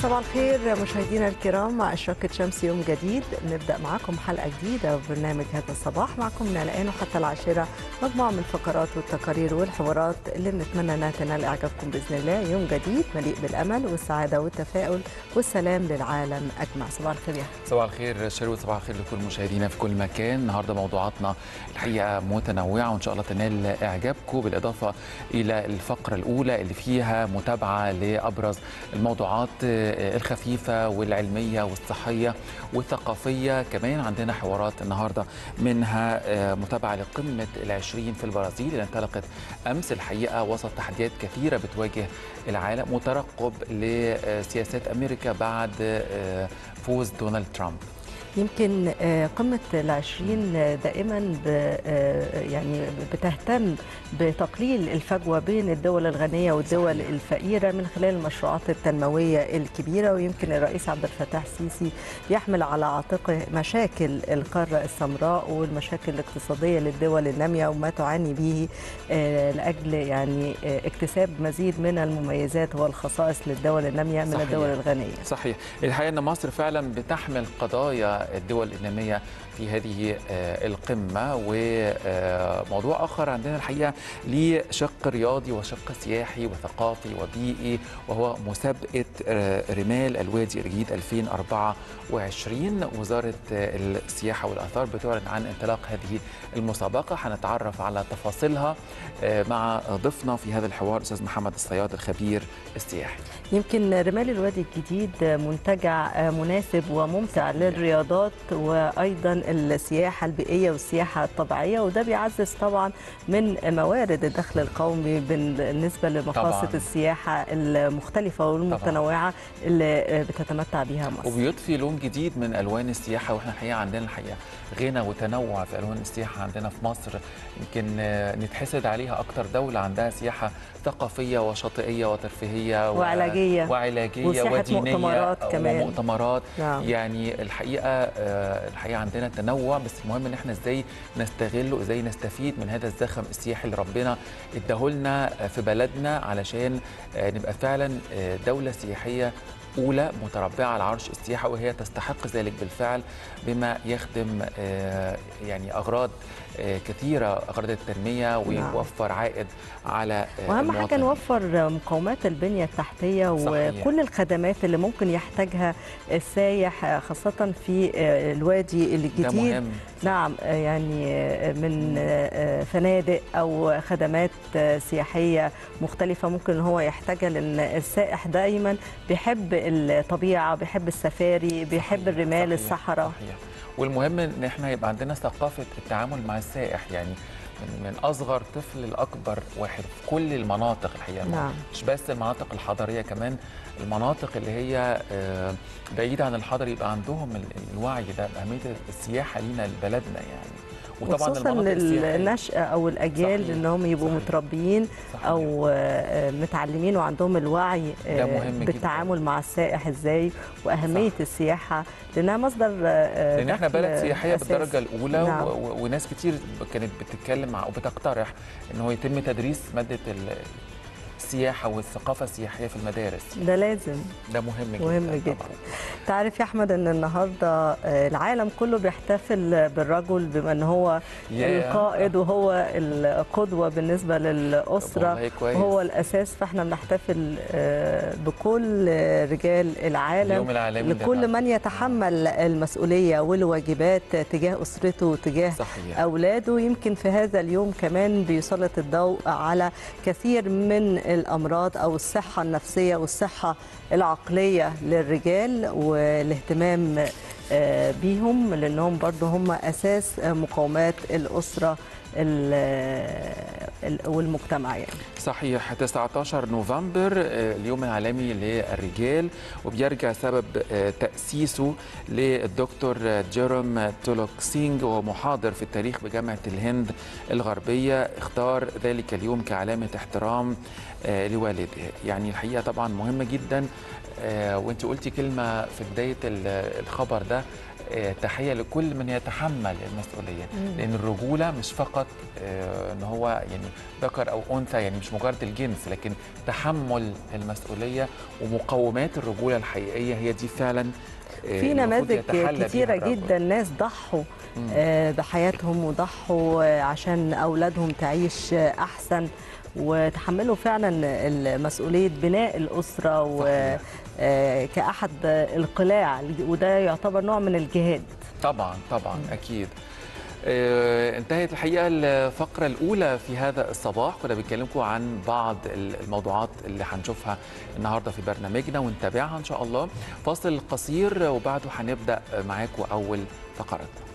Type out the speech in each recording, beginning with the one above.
صباح الخير مشاهدينا الكرام مع إشراقة شمس يوم جديد نبدأ معكم حلقة جديدة وبرنامج هذا الصباح معكم من الآن وحتى العاشرة مجموعة من الفقرات والتقارير والحوارات اللي بنتمنى أنها تنال إعجابكم بإذن الله يوم جديد مليء بالأمل والسعادة والتفاؤل والسلام للعالم أجمع صباح الخير يا أحمد. صباح الخير شروق صباح الخير لكل مشاهدينا في كل مكان النهارده موضوعاتنا الحقيقه متنوعه وان شاء الله تنال اعجابكم بالاضافه الى الفقره الاولى اللي فيها متابعه لابرز الموضوعات الخفيفه والعلميه والصحيه والثقافيه كمان عندنا حوارات النهارده منها متابعه لقمه العشرين في البرازيل اللي انطلقت امس الحقيقه وسط تحديات كثيره بتواجه العالم وترقب لسياسات امريكا بعد فوز دونالد ترامب يمكن قمة العشرين دائما يعني بتهتم بتقليل الفجوة بين الدول الغنية والدول صحيح. الفقيرة من خلال المشروعات التنموية الكبيرة ويمكن الرئيس عبد الفتاح السيسي يحمل على عاتقه مشاكل القارة السمراء والمشاكل الاقتصادية للدول النامية وما تعاني به لأجل يعني اكتساب مزيد من المميزات والخصائص للدول النامية من صحيح. الدول الغنية صحيح الحقيقة أن مصر فعلا بتحمل قضايا الدول النامية في هذه القمة وموضوع آخر عندنا الحقيقة ليه شق رياضي وشق سياحي وثقافي وبيئي وهو مسابقة رمال الوادي الجديد 2024 وزارة السياحة والآثار بتعلن عن انطلاق هذه المسابقة هنتعرف على تفاصيلها مع ضيفنا في هذا الحوار الأستاذ محمد الصياد الخبير السياحي يمكن رمال الوادي الجديد منتجع مناسب وممتع للرياضات وايضا السياحه البيئيه والسياحه الطبيعيه وده بيعزز طبعا من موارد الدخل القومي بالنسبه لمقاصد السياحه المختلفه والمتنوعه اللي بتتمتع بها مصر. وبيضفي لون جديد من الوان السياحه واحنا الحقيقه عندنا الحقيقه غنى وتنوع في الوان السياحه عندنا في مصر يمكن نتحسد عليها اكتر دوله عندها سياحه ثقافيه وشاطئيه وترفيهيه وعلاجيه وعلاجيه ودينيه مؤتمرات كمان ومؤتمرات نعم. يعني الحقيقه الحقيقه عندنا تنوع بس المهم ان احنا ازاي نستغله ازاي نستفيد من هذا الزخم السياحي اللي ربنا اداهولنا في بلدنا علشان نبقى فعلا دوله سياحيه أولى متربعة على عرش السياحة وهي تستحق ذلك بالفعل بما يخدم يعني أغراض كثيرة أغراض التنمية ويوفر عائد على وأهم حاجة نوفر مقومات البنية التحتية صحيح. وكل الخدمات اللي ممكن يحتاجها السايح خاصة في الوادي الجديد ده مهم. نعم يعني من فنادق أو خدمات سياحية مختلفة ممكن هو يحتاجها لأن السائح دايما بيحب الطبيعه بيحب السفاري بيحب صحيح. الرمال صحيح. الصحراء صحيح. والمهم ان احنا يبقى عندنا ثقافه التعامل مع السائح يعني من, من اصغر طفل لاكبر واحد في كل المناطق الحقيقه نعم. مش بس المناطق الحضريه كمان المناطق اللي هي بعيده عن الحضر يبقى عندهم الوعي ده باهميه السياحه لينا لبلدنا يعني وطبعا خصوصا للنشأة أو الأجيال صحيح. إنهم يبقوا صحيح. متربيين صحيح. أو متعلمين وعندهم الوعي بالتعامل جداً. مع السائح إزاي وأهمية صح. السياحة لأنها مصدر لأن إحنا بلد سياحية بالدرجة الأولى نعم. وناس كتير كانت بتتكلم وبتقترح إن هو يتم تدريس مادة السياحة والثقافة السياحية في المدارس ده لازم ده مهم جدا مهم جدا طبعا. تعرف يا أحمد أن النهاردة العالم كله بيحتفل بالرجل بما أن هو yeah. القائد وهو القدوة بالنسبة للأسرة وهو الأساس فإحنا بنحتفل بكل رجال العالم اليوم العالمي لكل من يتحمل المسؤولية والواجبات تجاه أسرته وتجاه صحيح. أولاده يمكن في هذا اليوم كمان بيسلط الضوء على كثير من الامراض او الصحه النفسيه والصحه العقليه للرجال والاهتمام بيهم لانهم برضه هم اساس مقومات الاسره والمجتمع يعني. صحيح 19 نوفمبر اليوم العالمي للرجال وبيرجع سبب تأسيسه للدكتور جيروم تولوكسينج وهو محاضر في التاريخ بجامعة الهند الغربية اختار ذلك اليوم كعلامة احترام لوالده يعني الحقيقة طبعا مهمة جدا وانت قلتي كلمة في بداية الخبر ده آه، تحيه لكل من يتحمل المسؤوليه مم. لان الرجوله مش فقط آه، ان هو يعني ذكر او انثى يعني مش مجرد الجنس لكن تحمل المسؤوليه ومقومات الرجوله الحقيقيه هي دي فعلا آه، في المفروض نماذج يتحلى بيها كتيرة الرجل. جدا ناس ضحوا مم. آه، بحياتهم وضحوا آه، عشان أولادهم تعيش آه، أحسن وتحملوا فعلا مسؤولية بناء الأسرة صحيح. وكأحد القلاع وده يعتبر نوع من الجهاد طبعا طبعا اكيد آه، انتهت الحقيقه الفقره الاولى في هذا الصباح كنا بنكلمكم عن بعض الموضوعات اللي هنشوفها النهارده في برنامجنا ونتابعها ان شاء الله فاصل قصير وبعده هنبدا معاكم اول فقراتنا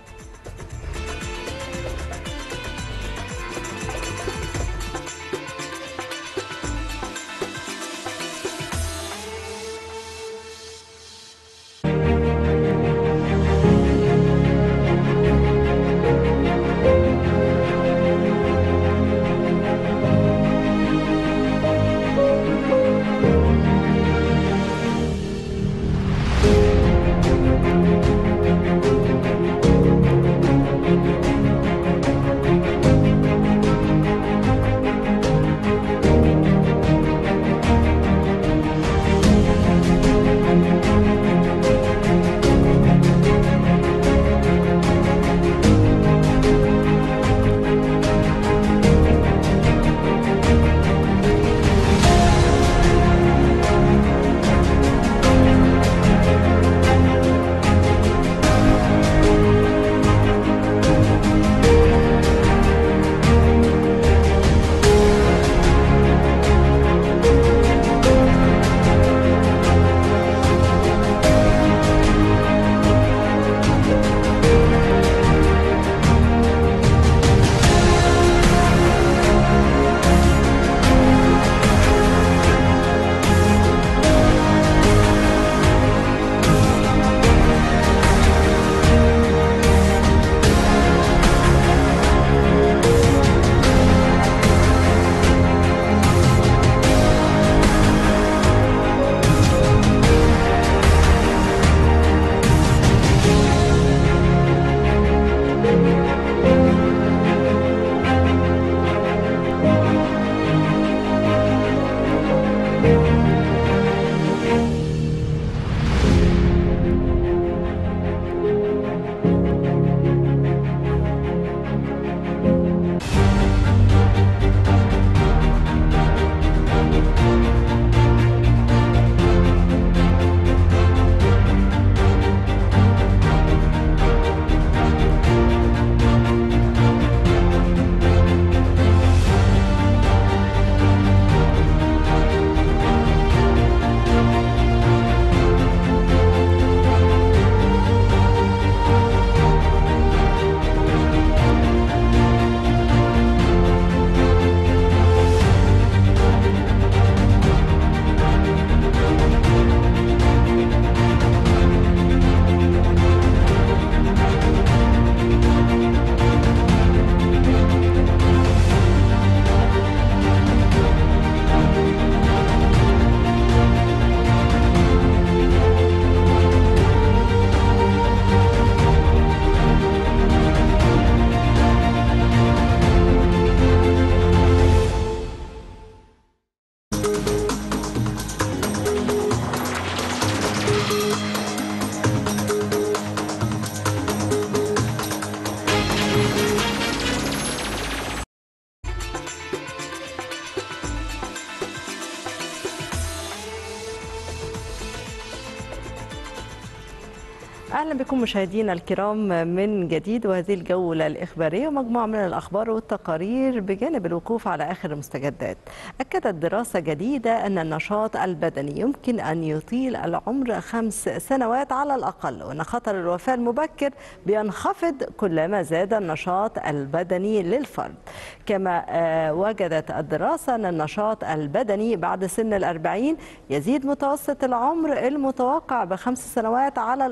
اهلا بكم مشاهدينا الكرام من جديد وهذه الجوله الاخباريه ومجموعه من الاخبار والتقارير بجانب الوقوف على اخر المستجدات. اكدت دراسه جديده ان النشاط البدني يمكن ان يطيل العمر خمس سنوات على الاقل وان خطر الوفاه المبكر بينخفض كلما زاد النشاط البدني للفرد. كما آه، وجدت الدراسه ان النشاط البدني بعد سن الأربعين يزيد متوسط العمر المتوقع بخمس سنوات على الأقل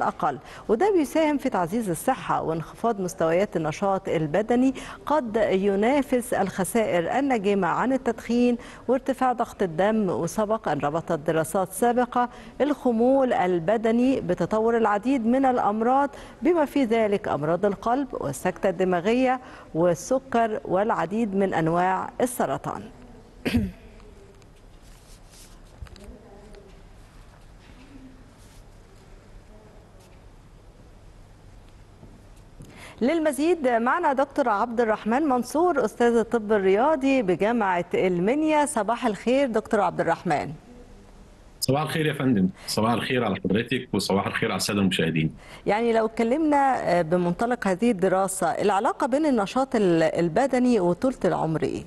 وده بيساهم في تعزيز الصحة وانخفاض مستويات النشاط البدني قد ينافس الخسائر الناجمة عن التدخين وارتفاع ضغط الدم وسبق أن ربطت دراسات سابقة الخمول البدني بتطور العديد من الأمراض بما في ذلك أمراض القلب والسكتة الدماغية والسكر والعديد من أنواع السرطان للمزيد معنا دكتور عبد الرحمن منصور أستاذ الطب الرياضي بجامعة المنيا صباح الخير دكتور عبد الرحمن صباح الخير يا فندم صباح الخير على حضرتك وصباح الخير على الساده المشاهدين يعني لو اتكلمنا بمنطلق هذه الدراسة العلاقة بين النشاط البدني وطولة العمر إيه؟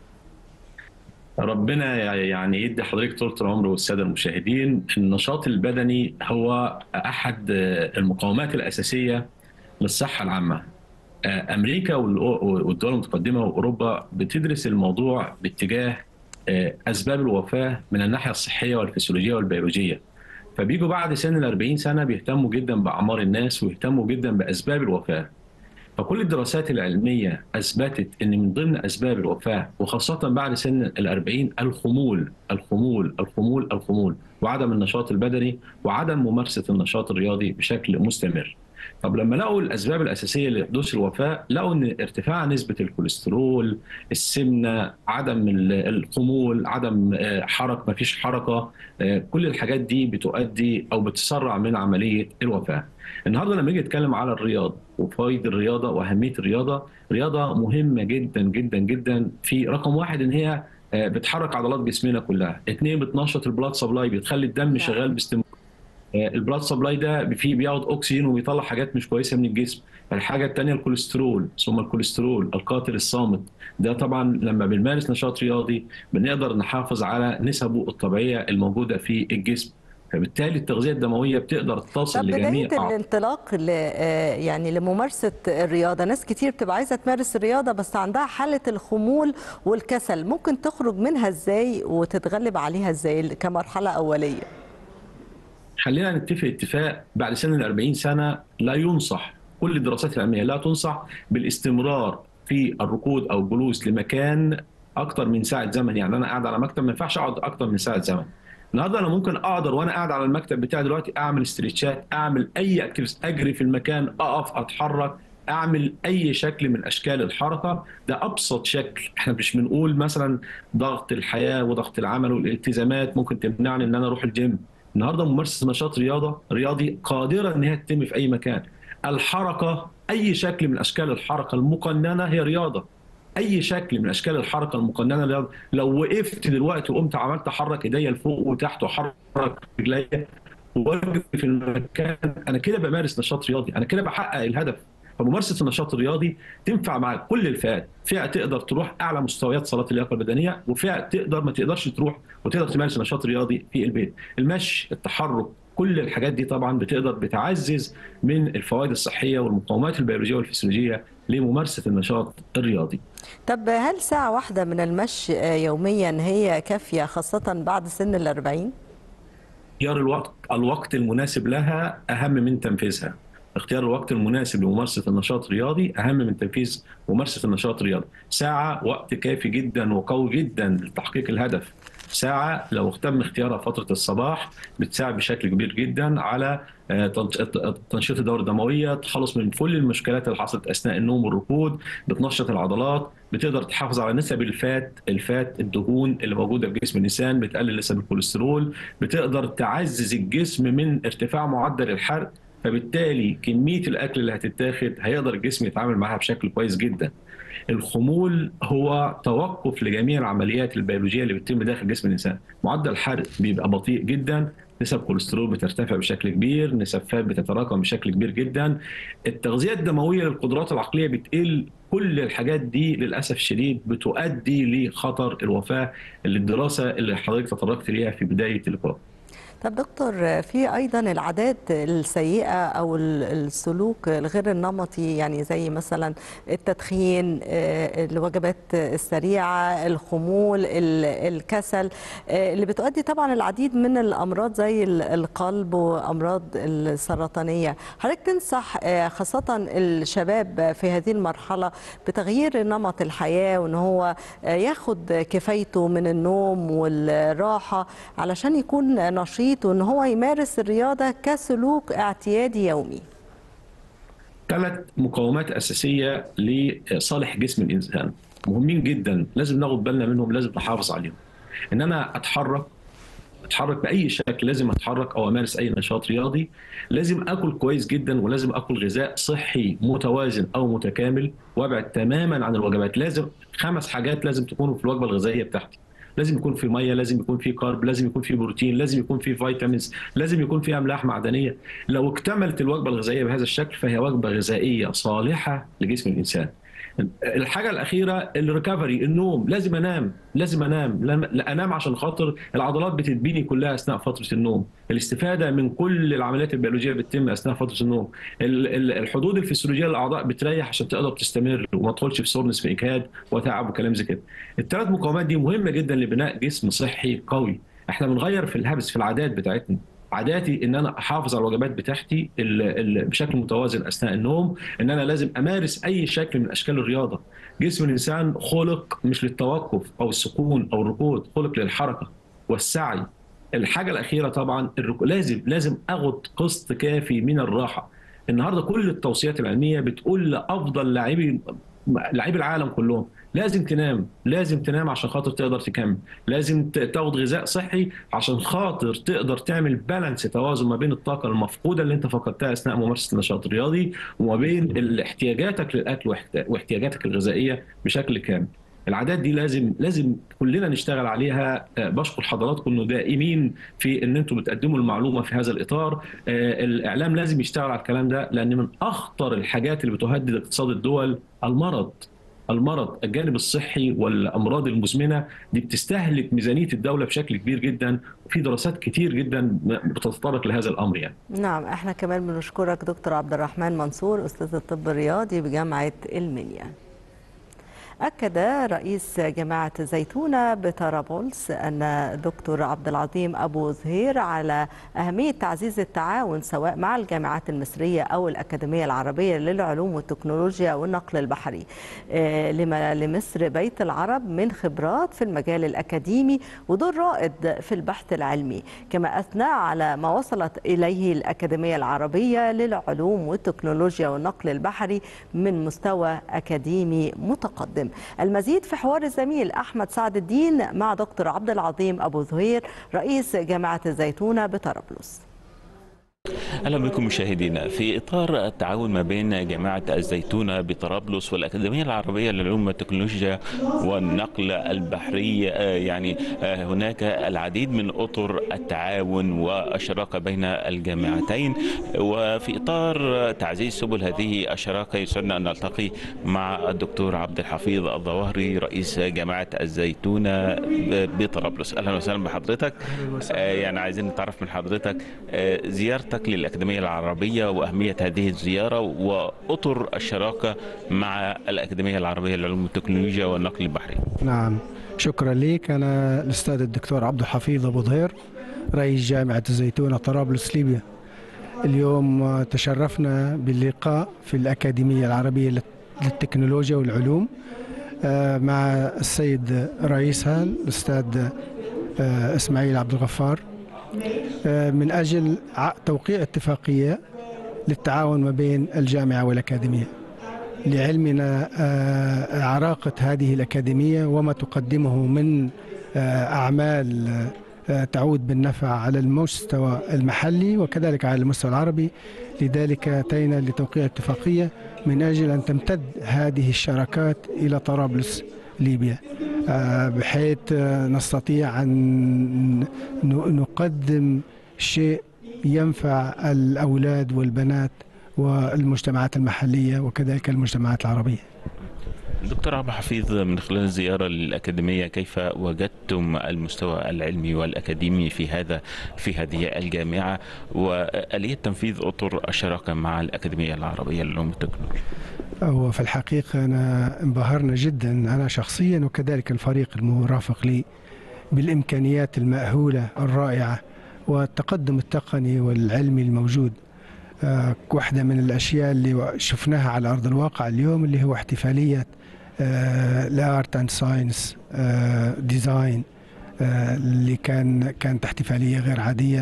ربنا يعني يدي حضرتك طولة العمر والساده المشاهدين النشاط البدني هو احد المقومات الاساسيه للصحه العامه امريكا والدول المتقدمه واوروبا بتدرس الموضوع باتجاه اسباب الوفاه من الناحيه الصحيه والفسيولوجيه والبيولوجيه فبيجوا بعد سن ال 40 سنه بيهتموا جدا باعمار الناس ويهتموا جدا باسباب الوفاه فكل الدراسات العلميه اثبتت ان من ضمن اسباب الوفاه وخاصه بعد سن ال 40 الخمول الخمول الخمول الخمول وعدم النشاط البدني وعدم ممارسه النشاط الرياضي بشكل مستمر طب لما لقوا الاسباب الاساسيه لحدوث الوفاه لقوا ان ارتفاع نسبه الكوليسترول السمنه عدم الخمول عدم حركه ما فيش حركه كل الحاجات دي بتؤدي او بتسرع من عمليه الوفاه النهارده لما نيجي نتكلم على الرياضه وفوائد الرياضه واهميه الرياضه رياضه مهمه جدا جدا جدا في رقم واحد ان هي بتحرك عضلات جسمنا كلها اثنين بتنشط البلاد سبلاي بتخلي الدم شغال باستمرار البلاد سبلاي ده فيه بياخد اكسجين وبيطلع حاجات مش كويسه من الجسم الحاجه الثانيه الكوليسترول ثم الكوليسترول القاتل الصامت ده طبعا لما بنمارس نشاط رياضي بنقدر نحافظ على نسبه الطبيعيه الموجوده في الجسم فبالتالي التغذيه الدمويه بتقدر تصل لجميع بدايه الانطلاق ل يعني لممارسه الرياضه ناس كتير بتبقى عايزه تمارس الرياضه بس عندها حاله الخمول والكسل ممكن تخرج منها ازاي وتتغلب عليها ازاي كمرحله اوليه خلينا نتفق اتفاق بعد سن ال 40 سنه لا ينصح كل الدراسات العلميه لا تنصح بالاستمرار في الركود او الجلوس لمكان اكتر من ساعه زمن يعني انا قاعد على مكتب ما ينفعش اقعد اكتر من ساعه زمن النهارده انا ممكن اقدر وانا قاعد على المكتب بتاعي دلوقتي اعمل استريتشات اعمل اي اكتيفيتي اجري في المكان اقف اتحرك اعمل اي شكل من اشكال الحركه ده ابسط شكل احنا مش بنقول مثلا ضغط الحياه وضغط العمل والالتزامات ممكن تمنعني ان انا اروح الجيم النهارده ممارسه نشاط رياضه رياضي قادره ان هي تتم في اي مكان الحركه اي شكل من اشكال الحركه المقننه هي رياضه اي شكل من اشكال الحركه المقننه رياضه لو وقفت دلوقتي وقمت عملت احرك ايديا لفوق وتحت واحرك رجليا واجري في المكان انا كده بمارس نشاط رياضي انا كده بحقق الهدف فممارسه النشاط الرياضي تنفع مع كل الفئات، فئه تقدر تروح اعلى مستويات صالات اللياقه البدنيه، وفئه تقدر ما تقدرش تروح وتقدر تمارس نشاط رياضي في البيت، المشي، التحرك، كل الحاجات دي طبعا بتقدر بتعزز من الفوائد الصحيه والمقومات البيولوجيه والفسيولوجيه لممارسه النشاط الرياضي. طب هل ساعه واحده من المشي يوميا هي كافيه خاصه بعد سن ال 40؟ اختيار الوقت الوقت المناسب لها اهم من تنفيذها. اختيار الوقت المناسب لممارسه النشاط الرياضي اهم من تنفيذ ممارسه النشاط الرياضي ساعه وقت كافي جدا وقوي جدا لتحقيق الهدف ساعه لو تم اختيارها فتره الصباح بتساعد بشكل كبير جدا على تنشيط الدوره الدمويه تخلص من كل المشكلات اللي حصلت اثناء النوم والركود بتنشط العضلات بتقدر تحافظ على نسب الفات الفات الدهون اللي موجوده في جسم الانسان بتقلل نسب الكوليسترول بتقدر تعزز الجسم من ارتفاع معدل الحرق فبالتالي كميه الاكل اللي هتتاخد هيقدر الجسم يتعامل معاها بشكل كويس جدا. الخمول هو توقف لجميع العمليات البيولوجيه اللي بتتم داخل جسم الانسان، معدل الحرق بيبقى بطيء جدا، نسب كوليسترول بترتفع بشكل كبير، نسب فات بتتراكم بشكل كبير جدا، التغذيه الدمويه للقدرات العقليه بتقل، كل الحاجات دي للاسف الشديد بتؤدي لخطر الوفاه اللي الدراسه اللي حضرتك تطرقت ليها في بدايه اللقاء. طب دكتور في ايضا العادات السيئه او السلوك الغير النمطي يعني زي مثلا التدخين الوجبات السريعه الخمول الكسل اللي بتؤدي طبعا العديد من الامراض زي القلب وامراض السرطانيه حضرتك تنصح خاصه الشباب في هذه المرحله بتغيير نمط الحياه وان هو ياخد كفايته من النوم والراحه علشان يكون نشيط وان هو يمارس الرياضه كسلوك اعتيادي يومي ثلاث مقومات اساسيه لصالح جسم الانسان مهمين جدا لازم ناخد بالنا منهم لازم نحافظ عليهم ان انا اتحرك اتحرك باي شكل لازم اتحرك او امارس اي نشاط رياضي لازم اكل كويس جدا ولازم اكل غذاء صحي متوازن او متكامل وابعد تماما عن الوجبات لازم خمس حاجات لازم تكونوا في الوجبه الغذائيه بتاعتي لازم يكون في ميه لازم يكون في كارب لازم يكون في بروتين لازم يكون في فيتامينز لازم يكون في املاح معدنيه لو اكتملت الوجبه الغذائيه بهذا الشكل فهي وجبه غذائيه صالحه لجسم الانسان الحاجه الاخيره الريكفري النوم لازم انام لازم انام لا انام عشان خاطر العضلات بتتبني كلها اثناء فتره النوم الاستفاده من كل العمليات البيولوجيه بتتم اثناء فتره النوم الحدود الفسيولوجيه للاعضاء بتريح عشان تقدر تستمر وما تدخلش في سورنس في اجهاد وتعب وكلام زي كده الثلاث مقومات دي مهمه جدا لبناء جسم صحي قوي احنا بنغير في الهبس في العادات بتاعتنا عاداتي ان انا احافظ على الوجبات بتاعتي بشكل متوازن اثناء النوم ان انا لازم امارس اي شكل من اشكال الرياضه جسم الانسان خلق مش للتوقف او السكون او الركود خلق للحركه والسعي الحاجه الاخيره طبعا الركو... لازم لازم اخد قسط كافي من الراحه النهارده كل التوصيات العلميه بتقول لافضل لاعبي لاعبي العالم كلهم لازم تنام لازم تنام عشان خاطر تقدر تكمل لازم تاخد غذاء صحي عشان خاطر تقدر تعمل بالانس توازن ما بين الطاقه المفقوده اللي انت فقدتها اثناء ممارسه النشاط الرياضي وما بين احتياجاتك للاكل واحتياجاتك الغذائيه بشكل كامل العادات دي لازم لازم كلنا نشتغل عليها بشكر حضراتكم انه دائمين في ان انتم بتقدموا المعلومه في هذا الاطار الاعلام لازم يشتغل على الكلام ده لان من اخطر الحاجات اللي بتهدد اقتصاد الدول المرض المرض الجانب الصحي والامراض المزمنه دي بتستهلك ميزانيه الدوله بشكل كبير جدا وفي دراسات كتير جدا بتتطرق لهذا الامر يعني. نعم احنا كمان بنشكرك دكتور عبد الرحمن منصور استاذ الطب الرياضي بجامعه المنيا. أكد رئيس جامعة زيتونة بطرابلس أن دكتور عبد العظيم أبو زهير على أهمية تعزيز التعاون سواء مع الجامعات المصرية أو الأكاديمية العربية للعلوم والتكنولوجيا والنقل البحري لما لمصر بيت العرب من خبرات في المجال الأكاديمي ودور رائد في البحث العلمي كما أثنى على ما وصلت إليه الأكاديمية العربية للعلوم والتكنولوجيا والنقل البحري من مستوى أكاديمي متقدم المزيد في حوار الزميل أحمد سعد الدين مع دكتور عبد العظيم أبو زهير رئيس جامعة الزيتونة بطرابلس اهلا بكم مشاهدينا في اطار التعاون ما بين جامعه الزيتونه بطرابلس والاكاديميه العربيه للعلوم والتكنولوجيا والنقل البحري يعني هناك العديد من اطر التعاون والشراكه بين الجامعتين وفي اطار تعزيز سبل هذه الشراكه يسعدنا ان نلتقي مع الدكتور عبد الحفيظ الظواهري رئيس جامعه الزيتونه بطرابلس اهلا وسهلا بحضرتك يعني عايزين نتعرف من حضرتك زيارتك زيارتك للأكاديمية العربية وأهمية هذه الزيارة وأطر الشراكة مع الأكاديمية العربية للعلوم والتكنولوجيا والنقل البحري نعم شكرا لك أنا الأستاذ الدكتور عبد الحفيظ أبو ظهير رئيس جامعة الزيتونة طرابلس ليبيا اليوم تشرفنا باللقاء في الأكاديمية العربية للتكنولوجيا والعلوم مع السيد رئيسها الأستاذ إسماعيل عبد الغفار من أجل توقيع اتفاقية للتعاون ما بين الجامعة والأكاديمية لعلمنا عراقة هذه الأكاديمية وما تقدمه من أعمال تعود بالنفع على المستوى المحلي وكذلك على المستوى العربي لذلك أتينا لتوقيع اتفاقية من أجل أن تمتد هذه الشراكات إلى طرابلس ليبيا بحيث نستطيع أن نقدم شيء ينفع الأولاد والبنات والمجتمعات المحلية وكذلك المجتمعات العربية دكتور عبد الحفيظ من خلال الزيارة للأكاديمية كيف وجدتم المستوى العلمي والأكاديمي في هذا في هذه الجامعة وآلية تنفيذ أطر الشراكة مع الأكاديمية العربية للعلوم والتكنولوجيا هو في الحقيقة أنا انبهرنا جدا أنا شخصيا وكذلك الفريق المرافق لي بالإمكانيات المأهولة الرائعة والتقدم التقني والعلمي الموجود آه، واحدة من الأشياء اللي شفناها على أرض الواقع اليوم اللي هو احتفالية الارت اند ساينس ديزاين اللي كان كانت احتفالية غير عادية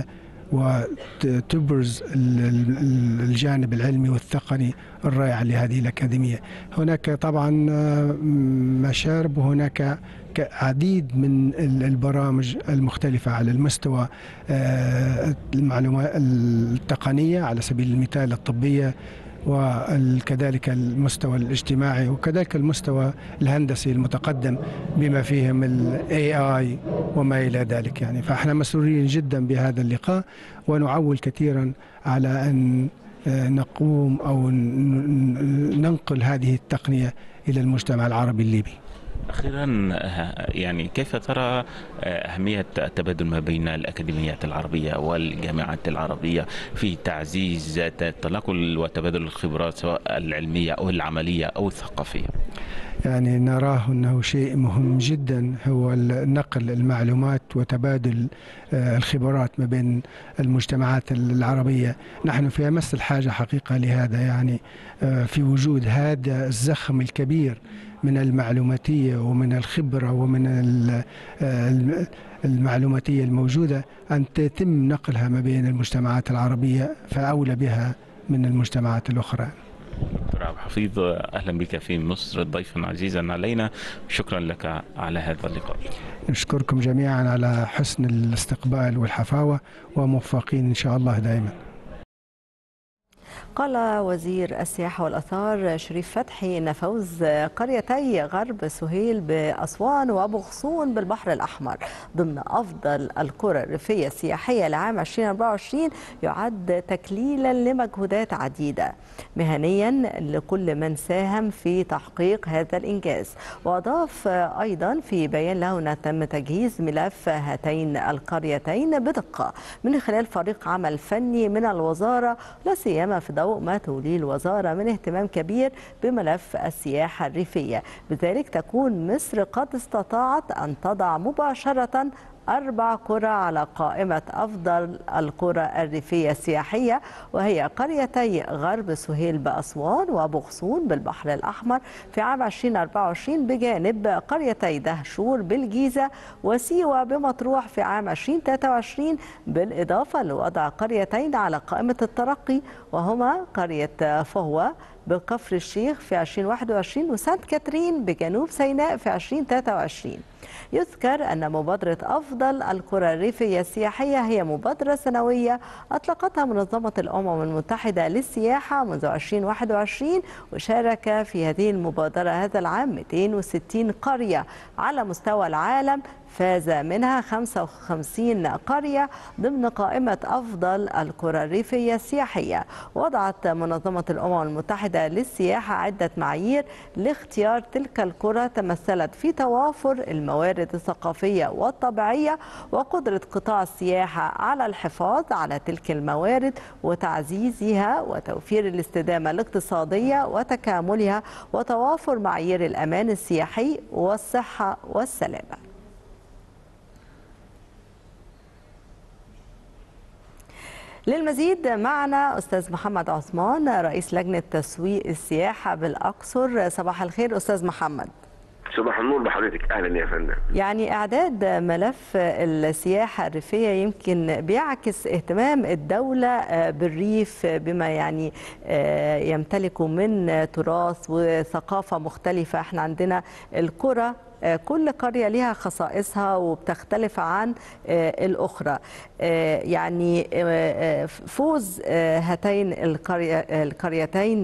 وتبرز ال- ال- الجانب العلمي والتقني الرائع لهذه الأكاديمية هناك طبعا آه، مشارب وهناك ك- عديد من ال- البرامج المختلفة على المستوى آه، المعلومات التقنية على سبيل المثال الطبية وكذلك المستوى الاجتماعي وكذلك المستوى الهندسي المتقدم بما فيهم ال AI وما إلى ذلك يعني فاحنا مسرورين جدا بهذا اللقاء ونعول كثيرا على أن آه، نقوم أو ن- ن- ننقل هذه التقنية إلى المجتمع العربي الليبي أخيرا آه، يعني كيف ترى آه، أهمية التبادل ما بين الأكاديميات العربية والجامعات العربية في تعزيز التنقل وتبادل الخبرات سواء العلمية أو العملية أو الثقافية يعني نراه أنه شيء مهم جدا هو نقل المعلومات وتبادل آه، الخبرات ما بين المجتمعات العربية نحن في أمس الحاجة حقيقة لهذا يعني آه، في وجود هذا الزخم الكبير من المعلوماتية ومن الخبرة ومن ال- آه، الم- المعلوماتية الموجودة أن يتم نقلها ما بين المجتمعات العربية فأولى بها من المجتمعات الأخرى دكتور عبد الحفيظ أهلا بك في مصر ضيفا عزيزا علينا شكرا لك على هذا اللقاء نشكركم جميعا على حسن الاستقبال والحفاوة وموفقين إن شاء الله دائما قال وزير السياحة والأثار شريف فتحي أن فوز قريتي غرب سهيل بأسوان وبغصون بالبحر الأحمر ضمن أفضل القرى الريفية السياحية لعام 2024 يعد تكليلا لمجهودات عديدة مهنيا لكل من ساهم في تحقيق هذا الإنجاز وأضاف أيضا في بيان له أن تم تجهيز ملف هاتين القريتين بدقة من خلال فريق عمل فني من الوزارة لا سيما في ضوء ما توليه الوزارة من اهتمام كبير بملف السياحة الريفية بذلك تكون مصر قد استطاعت أن تضع مباشرة أربع قرى على قائمة أفضل القرى الريفية السياحية وهي قريتي غرب سهيل بأسوان وبغصون بالبحر الأحمر في عام 2024 بجانب قريتي دهشور بالجيزة وسيوة بمطروح في عام 2023 بالإضافة لوضع قريتين على قائمة الترقي وهما قرية فهوة بكفر الشيخ في 2021 وسانت كاترين بجنوب سيناء في 2023 يذكر أن مبادرة أفضل القرى الريفية السياحية هي مبادرة سنوية أطلقتها منظمة الأمم المتحدة للسياحة منذ 2021 وشارك في هذه المبادرة هذا العام 260 قرية على مستوى العالم فاز منها 55 قرية ضمن قائمة أفضل القرى الريفية السياحية وضعت منظمة الأمم المتحدة للسياحة عدة معايير لاختيار تلك القرى تمثلت في توافر الموارد الثقافية والطبيعية وقدرة قطاع السياحة على الحفاظ على تلك الموارد وتعزيزها وتوفير الاستدامة الاقتصادية وتكاملها وتوافر معايير الأمان السياحي والصحة والسلامة للمزيد معنا أستاذ محمد عثمان رئيس لجنة تسويق السياحة بالأقصر صباح الخير أستاذ محمد صباح النور بحضرتك اهلا يا فندم يعني إعداد ملف السياحة الريفية يمكن بيعكس اهتمام الدولة بالريف بما يعني يمتلكه من تراث وثقافة مختلفة احنا عندنا القرى كل قرية لها خصائصها وبتختلف عن الأخرى يعني فوز هاتين القرية القريتين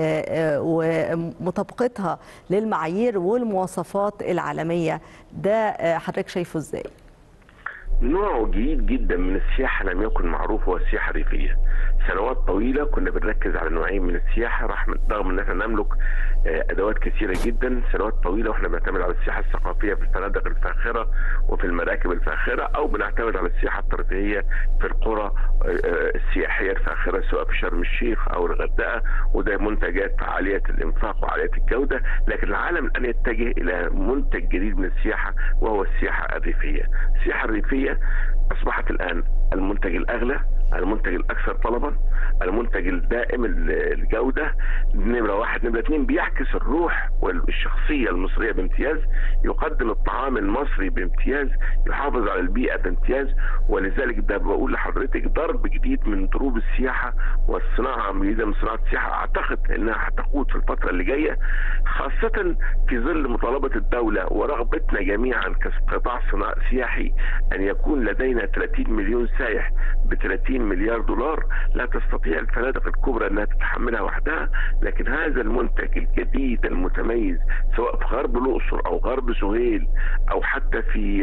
ومطابقتها للمعايير والمواصفات العالمية ده حضرتك شايفه ازاي؟ نوع جديد جدا من السياحه لم يكن معروف هو السياحه الريفيه. سنوات طويله كنا بنركز على نوعين من السياحه رغم رغم ان احنا نملك آه، ادوات كثيره جدا سنوات طويله واحنا بنعتمد على السياحه الثقافيه في الفنادق الفاخره وفي المراكب الفاخره او بنعتمد على السياحه الترفيهيه في القرى آه، آه، السياحيه الفاخره سواء في شرم الشيخ او الغردقه وده منتجات عاليه الانفاق وعاليه الجوده لكن العالم الان يتجه الى منتج جديد من السياحه وهو السياحه الريفيه السياحه الريفيه اصبحت الان المنتج الاغلى المنتج الاكثر طلبا المنتج الدائم الجوده نمره واحد نمره اثنين بيعكس الروح والشخصيه المصريه بامتياز يقدم الطعام المصري بامتياز يحافظ على البيئه بامتياز ولذلك ده بقول لحضرتك ضرب جديد من ضروب السياحه والصناعه جديده من صناعه السياحه اعتقد انها هتقود في الفتره اللي جايه خاصه في ظل مطالبه الدوله ورغبتنا جميعا كقطاع صناعي سياحي ان يكون لدينا 30 مليون سائح ب 30 مليار دولار لا تستطيع الفنادق الكبرى انها تتحملها وحدها لكن هذا المنتج الجديد المتميز سواء في غرب الاقصر او غرب سهيل او حتى في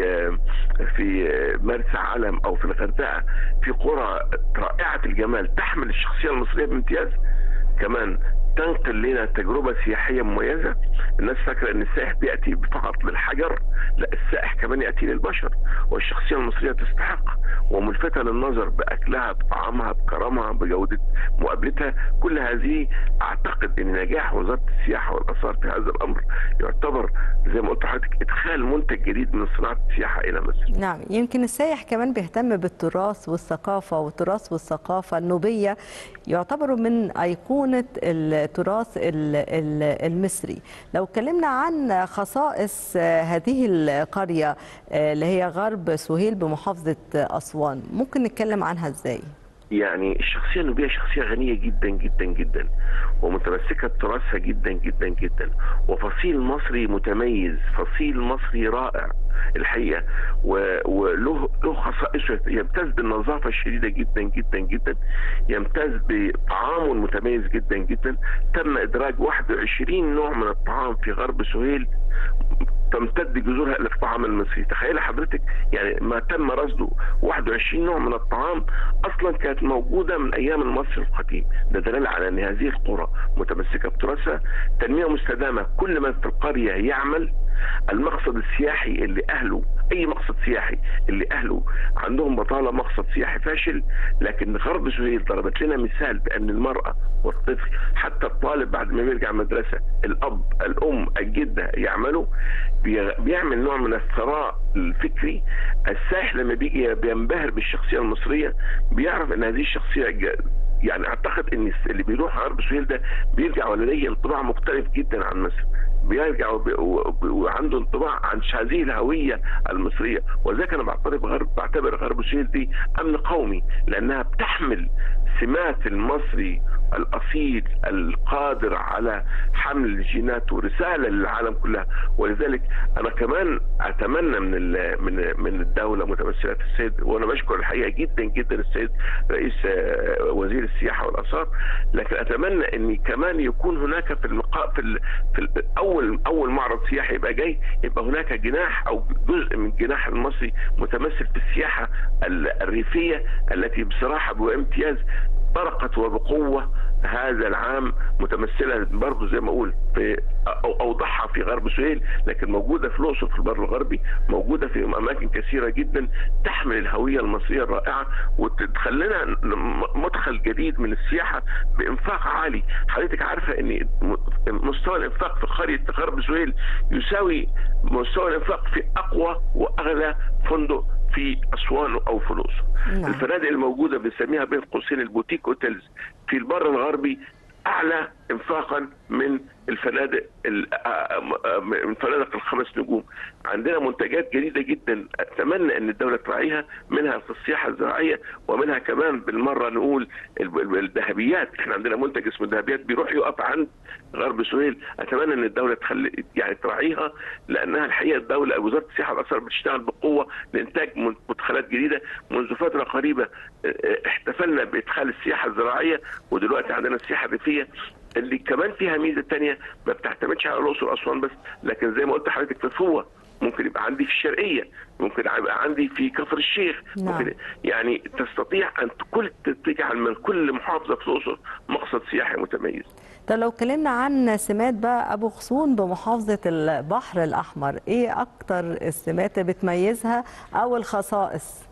في مرسى علم او في الغردقه في قرى رائعه الجمال تحمل الشخصيه المصريه بامتياز كمان تنقل لنا تجربه سياحيه مميزه الناس فاكره ان السائح بياتي فقط للحجر لا السائح كمان ياتي للبشر والشخصيه المصريه تستحق وملفته للنظر باكلها بطعامها بكرمها بجوده مقابلتها كل هذه اعتقد ان نجاح وزاره السياحه والاثار في هذا الامر يعتبر زي ما قلت لحضرتك ادخال منتج جديد من صناعه السياحه الى مصر. نعم يمكن السائح كمان بيهتم بالتراث والثقافه والتراث والثقافه النوبيه يعتبروا من ايقونه التراث المصري لو اتكلمنا عن خصائص هذه القرية اللي هي غرب سهيل بمحافظة أسوان ممكن نتكلم عنها ازاي؟ يعني الشخصية النوبية شخصية غنية جدا جدا جدا ومتمسكة بتراثها جدا جدا جدا وفصيل مصري متميز فصيل مصري رائع الحقيقة وله له خصائصه يمتاز بالنظافة الشديدة جدا جدا جدا يمتاز بطعامه المتميز جدا جدا تم إدراج 21 نوع من الطعام في غرب سهيل تمتد جذورها الى الطعام المصري تخيل حضرتك يعني ما تم رصده 21 نوع من الطعام اصلا كانت موجوده من ايام المصري القديم ده دليل على ان هذه القرى متمسكه بتراثها تنميه مستدامه كل من في القريه يعمل المقصد السياحي اللي اهله اي مقصد سياحي اللي اهله عندهم بطاله مقصد سياحي فاشل لكن غرب سهيل ضربت لنا مثال بان المراه والطفل حتى الطالب بعد ما بيرجع مدرسه الاب الام الجده يعملوا بيعمل نوع من الثراء الفكري السائح لما بيجي بينبهر بالشخصيه المصريه بيعرف ان هذه الشخصيه يعني اعتقد ان اللي بيروح غرب سهيل ده بيرجع ولديه انطباع مختلف جدا عن مصر بيرجع وعنده انطباع عن هذه الهويه المصريه وذلك انا بعتبر غرب بعتبر غرب سهيل دي امن قومي لانها بتحمل سمات المصري الاصيل القادر على حمل الجينات ورساله للعالم كلها ولذلك انا كمان اتمنى من من من الدوله متمثله السيد وانا بشكر الحقيقه جدا جدا السيد رئيس وزير السياحه والاثار لكن اتمنى ان كمان يكون هناك في المقا في, ال... في ال... اول اول معرض سياحي يبقى جاي يبقى هناك جناح او جزء من الجناح المصري متمثل في السياحه الريفيه التي بصراحه بامتياز طرقت وبقوه هذا العام متمثله برضه زي ما اقول في او اوضحها في غرب سهيل لكن موجوده في الاقصر في البر الغربي موجوده في اماكن كثيره جدا تحمل الهويه المصريه الرائعه وتخلينا مدخل جديد من السياحه بانفاق عالي حضرتك عارفه ان مستوى الانفاق في قريه غرب سهيل يساوي مستوى الانفاق في اقوى واغلى فندق في اسوان او في الاقصر نعم. الفنادق الموجوده بنسميها بين قوسين البوتيك اوتيلز في البر الغربي اعلى انفاقا من الفنادق من فنادق الخمس نجوم عندنا منتجات جديده جدا اتمنى ان الدوله تراعيها منها في السياحه الزراعيه ومنها كمان بالمره نقول الذهبيات احنا عندنا منتج اسمه الذهبيات بيروح يقف عند غرب سهيل اتمنى ان الدوله تخلي يعني تراعيها لانها الحقيقه الدوله وزاره السياحه والاثار بتشتغل بقوه لانتاج مدخلات جديده منذ فتره قريبه احتفلنا بادخال السياحه الزراعيه ودلوقتي عندنا السياحه الريفيه اللي كمان فيها ميزه ثانيه ما بتعتمدش على الاقصر واسوان بس لكن زي ما قلت لحضرتك في فوه ممكن يبقى عندي في الشرقيه ممكن يبقى عندي في كفر الشيخ نعم. ممكن يعني تستطيع ان كل تجعل من كل محافظه في الاقصر مقصد سياحي متميز طب لو اتكلمنا عن سمات بقى ابو خصون بمحافظه البحر الاحمر ايه اكتر السمات اللي بتميزها او الخصائص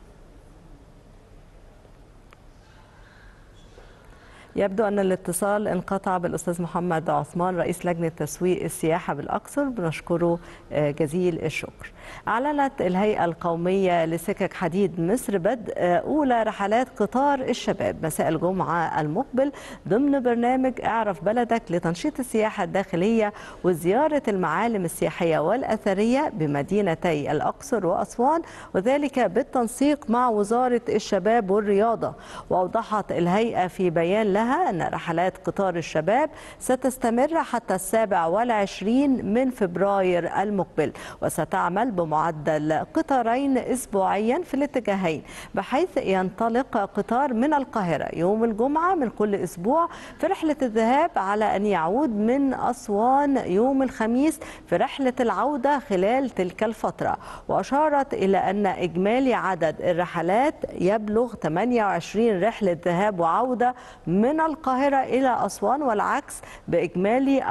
يبدو أن الاتصال انقطع بالأستاذ محمد عثمان رئيس لجنة تسويق السياحة بالأقصر بنشكره آه، جزيل الشكر أعلنت الهيئة القومية لسكك حديد مصر بدء آه، أولى رحلات قطار الشباب مساء الجمعة المقبل ضمن برنامج اعرف بلدك لتنشيط السياحة الداخلية وزيارة المعالم السياحية والأثرية بمدينتي الأقصر وأسوان وذلك بالتنسيق مع وزارة الشباب والرياضة وأوضحت الهيئة في بيان لها أن رحلات قطار الشباب ستستمر حتى السابع والعشرين من فبراير المقبل وستعمل بمعدل قطارين أسبوعيا في الاتجاهين بحيث ينطلق قطار من القاهرة يوم الجمعة من كل أسبوع في رحلة الذهاب على أن يعود من أسوان يوم الخميس في رحلة العودة خلال تلك الفترة وأشارت إلى أن إجمالي عدد الرحلات يبلغ 28 رحلة ذهاب وعودة من القاهرة إلى أسوان والعكس بإجمالي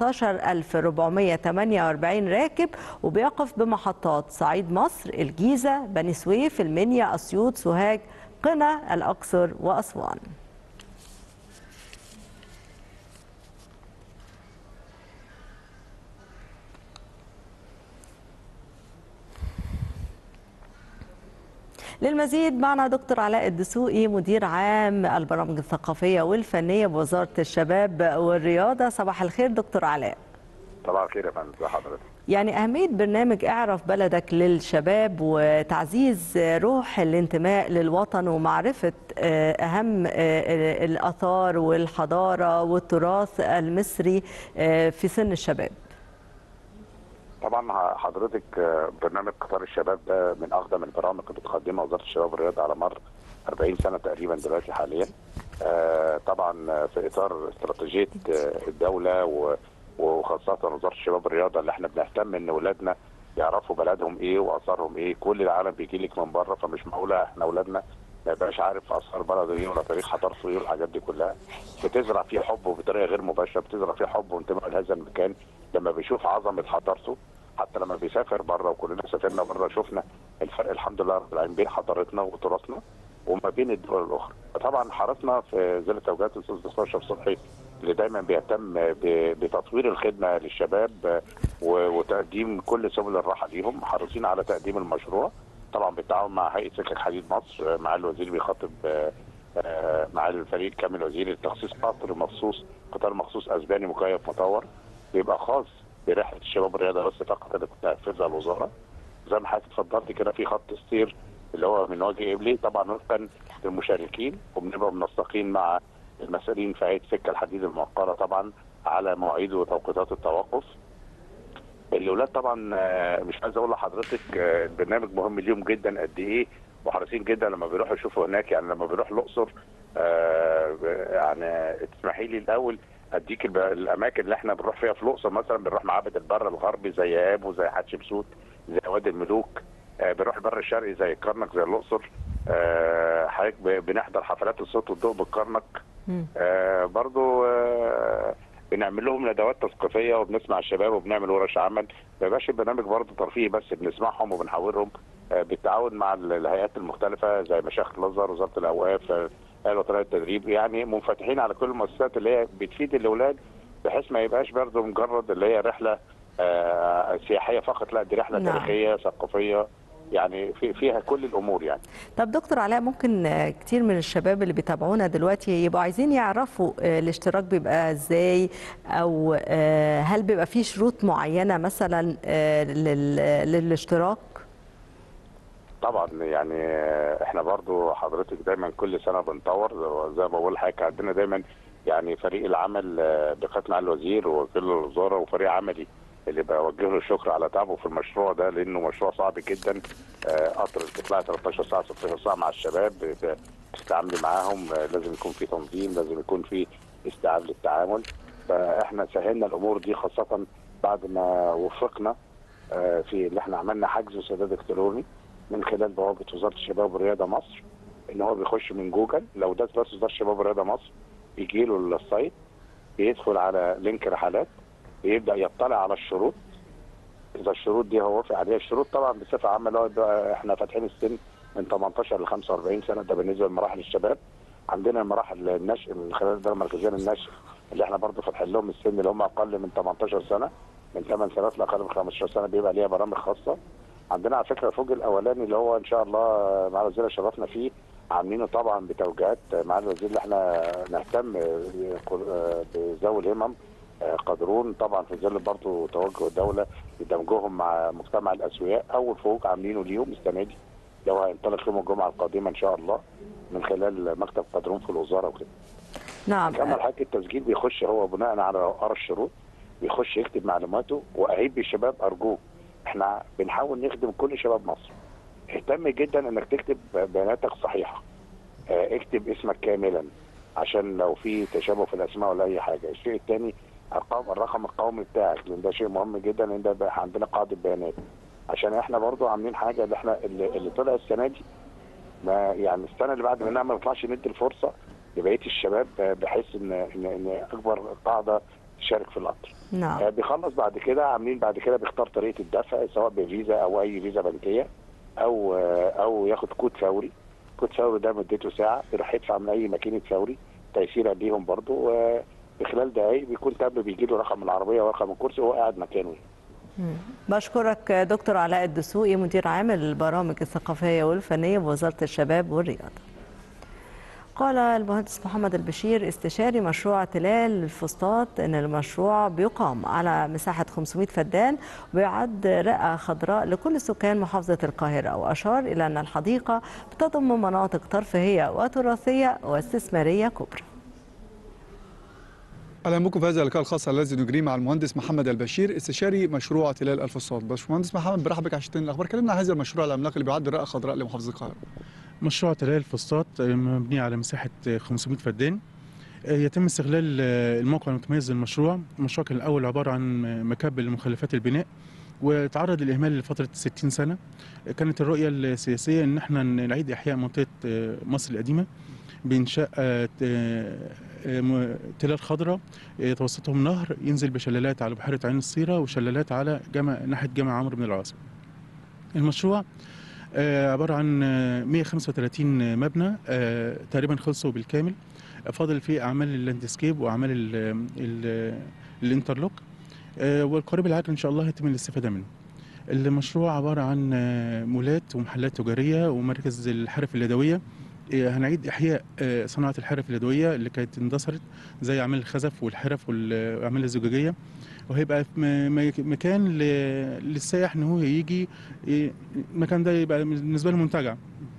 14448 راكب وبيقف بمحطات صعيد مصر الجيزة بني سويف المنيا أسيوط سوهاج قنا الأقصر وأسوان للمزيد معنا دكتور علاء الدسوقي مدير عام البرامج الثقافية والفنية بوزارة الشباب والرياضة صباح الخير دكتور علاء صباح الخير يا فندم ازي حضرتك يعني أهمية برنامج اعرف بلدك للشباب وتعزيز روح الانتماء للوطن ومعرفة آه، أهم آه، الآثار والحضارة والتراث المصري آه، في سن الشباب طبعا حضرتك آه، برنامج قطار الشباب ده من اقدم البرامج اللي بتقدمها وزاره الشباب والرياضه على مر 40 سنه تقريبا دلوقتي حاليا آه، طبعا آه، في اطار استراتيجيه آه، الدوله و- وخاصه وزاره الشباب والرياضه اللي احنا بنهتم ان اولادنا يعرفوا بلدهم ايه واثارهم ايه كل العالم بيجي لك من بره فمش معقوله احنا اولادنا ما يبقاش عارف اثار بلده ايه ولا تاريخ حضارته ايه والحاجات دي كلها بتزرع فيه حب بطريقه غير مباشره بتزرع فيه حب وانتماء لهذا المكان لما بيشوف عظمه حضارته حتى لما بيسافر بره وكلنا سافرنا بره شفنا الفرق الحمد لله رب العالمين بين حضارتنا وتراثنا وما بين الدول الاخرى فطبعا حرصنا في ظل توجيهات الاستاذ دكتور اشرف صبحي اللي دايما بيهتم ب- بتطوير الخدمه للشباب و- وتقديم كل سبل الراحه ليهم حريصين على تقديم المشروع طبعا بالتعاون مع هيئه سكك حديد مصر مع الوزير بيخاطب آه، آه، مع الفريق كامل وزير التخصيص قطر مخصوص قطار مخصوص اسباني مكيف مطور بيبقى خاص برحله الشباب والرياضه بس فقط اللي بتنفذها الوزاره زي ما حضرتك اتفضلت كده في خط السير اللي هو من وجه قبلي طبعا وفقا للمشاركين وبنبقى منسقين مع المسؤولين في هيئه سكه الحديد الموقره طبعا على مواعيد وتوقيتات التوقف الاولاد طبعا آه، مش عايز اقول لحضرتك آه، البرنامج مهم ليهم جدا قد ايه وحريصين جدا لما بيروحوا يشوفوا هناك يعني لما بيروح الاقصر آه، يعني تسمحي لي الاول اديك الب- الاماكن اللي احنا بنروح فيها في الاقصر مثلا بنروح معابد البر الغربي زي ابو زي حتشبسوت زي وادي الملوك آه، بنروح البر الشرقي زي الكرنك زي الاقصر آه، حضرتك ب- بنحضر حفلات الصوت والضوء بالكرنك مم. آه، برضو آه، بنعمل لهم ندوات تثقيفيه وبنسمع الشباب وبنعمل ورش عمل ما يبقاش البرنامج برضو ترفيهي بس بنسمعهم وبنحاورهم آه، بالتعاون مع ال- الهيئات المختلفه زي مشايخ الازهر وزاره الاوقاف آه، الهيئه الوطنيه للتدريب يعني منفتحين على كل المؤسسات اللي هي بتفيد الاولاد بحيث ما يبقاش برضو مجرد اللي هي رحله آه، سياحيه فقط لا دي رحله نعم. تاريخيه ثقافيه يعني في فيها كل الامور يعني طب دكتور علاء ممكن آه، كتير من الشباب اللي بيتابعونا دلوقتي يبقوا عايزين يعرفوا آه، الاشتراك بيبقى ازاي او آه، هل بيبقى فيه شروط معينة مثلا آه، لل- للاشتراك طبعا يعني احنا برضو حضرتك دايما كل سنه بنطور زي ما بقول لحضرتك عندنا دايما يعني فريق العمل آه، بقياده مع الوزير ووكيل الوزاره وفريق عملي اللي بوجه له الشكر على تعبه في المشروع ده لانه مشروع صعب جدا آه، قطر بتطلع 13 ساعه 16 ساعه مع الشباب بت- بتتعاملي معاهم آه، لازم يكون في تنظيم لازم يكون في استيعاب للتعامل فاحنا سهلنا الامور دي خاصه بعد ما وفقنا آه، في اللي احنا عملنا حجز وسداد الكتروني من خلال بوابه وزاره الشباب والرياضه مصر ان هو بيخش من جوجل لو ده بس وزاره الشباب والرياضه مصر بيجي له السايت بيدخل على لينك رحلات بيبدا يطلع على الشروط اذا الشروط دي هو وافق عليها الشروط طبعا بصفه عامه اللي هو ده احنا فاتحين السن من 18 ل 45 سنه ده بالنسبه لمراحل الشباب عندنا مراحل النشء من خلال الاداره المركزيه للنشء اللي احنا برضه فاتحين لهم السن اللي هم اقل من 18 سنه من 8 سنوات لاقل من 15 سنه بيبقى ليها برامج خاصه عندنا على فكره الفوج الاولاني اللي هو ان شاء الله مع الوزير شرفنا فيه عاملينه طبعا بتوجيهات مع الوزير اللي احنا نهتم بذوي الهمم قادرون طبعا في ظل برضه توجه الدوله لدمجهم مع مجتمع الاسوياء اول فوق عاملينه ليهم السنه دي اللي هو هينطلق يوم الجمعه القادمه ان شاء الله من خلال مكتب قادرون في الوزاره وكده. نعم كما الحاجة التسجيل بيخش هو بناء على قرا الشروط بيخش يكتب معلوماته واعيب بالشباب ارجوك احنا بنحاول نخدم كل شباب مصر. اهتم جدا انك تكتب بياناتك صحيحه. اه اكتب اسمك كاملا عشان لو في تشابه في الاسماء ولا اي حاجه. الشيء الثاني ارقام الرقم القومي بتاعك لان ده شيء مهم جدا ان ده بقى عندنا قاعده بيانات عشان احنا برضو عاملين حاجه اللي احنا اللي, اللي طلع السنه دي ما يعني السنه اللي بعد منها ما نطلعش ندي الفرصه لبقيه الشباب بحيث ان ان ان اكبر قاعده تشارك في القطر. نعم آه، بيخلص بعد كده عاملين بعد كده بيختار طريقه الدفع سواء بفيزا او اي فيزا بنكيه او آه، او ياخد كود فوري كود فوري ده مدته ساعه يروح يدفع من اي ماكينه فوري تيسيرا ليهم برضو آه، في خلال دقايق بيكون تاب بيجي له رقم العربيه ورقم الكرسي وهو قاعد مكانه بشكرك دكتور علاء الدسوقي مدير عام البرامج الثقافية والفنية بوزارة الشباب والرياضة قال المهندس محمد البشير استشاري مشروع تلال الفسطاط ان المشروع بيقام على مساحه 500 فدان ويعد رئه خضراء لكل سكان محافظه القاهره واشار الى ان الحديقه بتضم مناطق ترفيهيه وتراثيه واستثماريه كبرى اهلا بكم في هذا اللقاء الخاص الذي نجريه مع المهندس محمد البشير استشاري مشروع تلال الفسطاط باشمهندس محمد برحب بك عشان الاخبار كلمنا عن هذا المشروع العملاق اللي بيعد رئه خضراء لمحافظه القاهره مشروع تلال الفسطاط مبني على مساحة 500 فدان يتم استغلال الموقع المتميز للمشروع المشروع كان الأول عبارة عن مكب لمخلفات البناء وتعرض للإهمال لفترة 60 سنة كانت الرؤية السياسية إن احنا نعيد إحياء منطقة مصر القديمة بإنشاء تلال خضراء يتوسطهم نهر ينزل بشلالات على بحيرة عين الصيرة وشلالات على جامع ناحية جامع عمرو بن العاص المشروع آه عبارة عن 135 مبنى آه تقريبا خلصوا بالكامل فاضل فيه أعمال اللاندسكيب وأعمال ال ال الانترلوك آه والقريب العاجل إن شاء الله يتم الاستفادة منه المشروع عبارة عن مولات ومحلات تجارية ومراكز الحرف اليدوية هنعيد إحياء صناعة الحرف اليدوية اللي كانت اندثرت زي أعمال الخزف والحرف والأعمال الزجاجية وهيبقى مكان للسائح ان هو يجي المكان ده يبقى بالنسبه له منتجع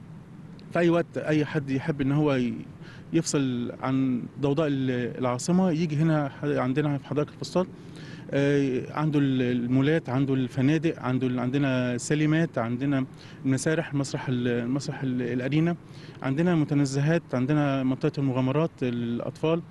في اي وقت اي حد يحب ان هو يفصل عن ضوضاء العاصمه يجي هنا عندنا في حدائق الفسطاط عنده المولات عنده الفنادق عنده عندنا السليمات عندنا المسارح المسرح المسرح الارينا عندنا متنزهات عندنا منطقه المغامرات الاطفال